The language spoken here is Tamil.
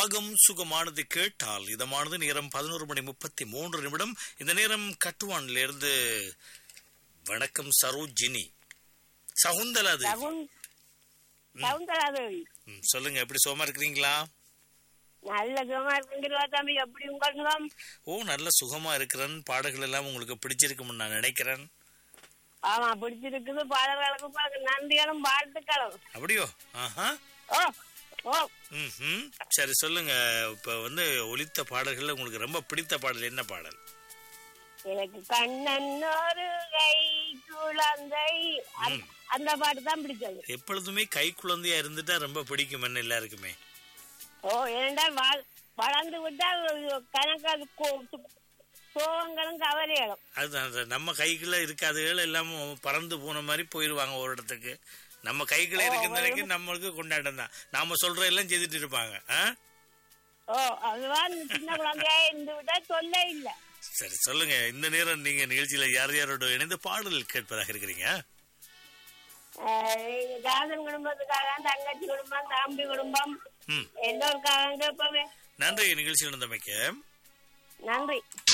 ராகம் சுகமானது கேட்டால் இதமானது நேரம் பதினோரு மணி முப்பத்தி மூன்று நிமிடம் இந்த நேரம் கட்டுவான்ல இருந்து வணக்கம் சரோஜினி சகுந்தலா தேவி சகுன் சகுந்தலா தேவி ம், சொல்லுங்க எப்படி சோமா இருக்கிறீங்களா நல்ல சுகமா இருக்குங்கிறவா தம்பி எப்படி உங்க சுகம் ஓ நல்ல சுகமா இருக்கிறேன் பாடல்கள் எல்லாம் உங்களுக்கு பிடிச்சிருக்கும்னு நான் நினைக்கிறேன் ஆமா பிடிச்சிருக்குது பாடல்களுக்கு பாக்க நன்றிகளும் வாழ்த்துக்களும் அப்படியோ ஆஹா ஓ ஓ ம் சரி சொல்லுங்க இப்ப வந்து ஒலித்த பாடல்கள்ல உங்களுக்கு ரொம்ப பிடித்த பாடல் என்ன பாடல் எனக்கு கண்ணன் ஒரு கை குழந்தை அந்த- அந்த பாட்டு தான் பிடிச்சது எப்பொழுதுமே கை குழந்தையா இருந்துட்டா ரொம்ப பிடிக்கும் என்ன எல்லாருக்குமே ஓ ஏனென்றால் வள- வளர்ந்து விட்டால் கணக்காது சோகங்களும் கவலைகளும் அதுதான் அது நம்ம கைக்குள்ள இருக்காதுகள் எல்லாம் பறந்து போன மாதிரி போயிருவாங்க ஒரு இடத்துக்கு நம்ம கைக்குள்ள இருக்கிறதுக்கு நம்மளுக்கு கொண்டாட்டம் தான் நாம சொல்ற எல்லாம் செய்துட்டு இருப்பாங்க ஆ? ஓ அதுதான் இந்த சின்ன குழந்தையா இருந்து விட்டா சொல்ல இல்லை சரி சொல்லுங்க இந்த நேரம் நீங்க நிகழ்ச்சியில யார் யாரோட இணைந்து பாடல் கேட்பதாக இருக்கிறீங்க தாசன் குடும்பத்துக்காக தங்கச்சி குடும்பம் தம்பி குடும்பம் ம் எல்லோருக்காக கேட்போமே நன்றி நிகழ்ச்சியில் இருந்தமைக்கு நன்றி